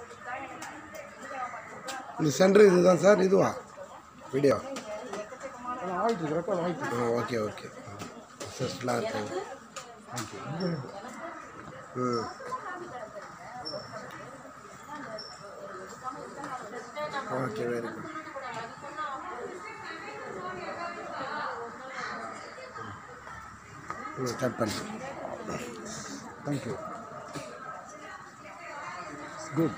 இந்த சென்டர் இதுதான் சார் இதுவா வீடியோ ஆனால் ஆகிட்டு இருக்கு ரெக்கார்ட் ஆகிட்டு ஆ ஓகே ஓகே சக்ஸஸ்ஃபுல்லாக இருக்காங்க ம் ஓகே வெரி குட் ம் கட் பண்ணி தேங்க்யூ குட்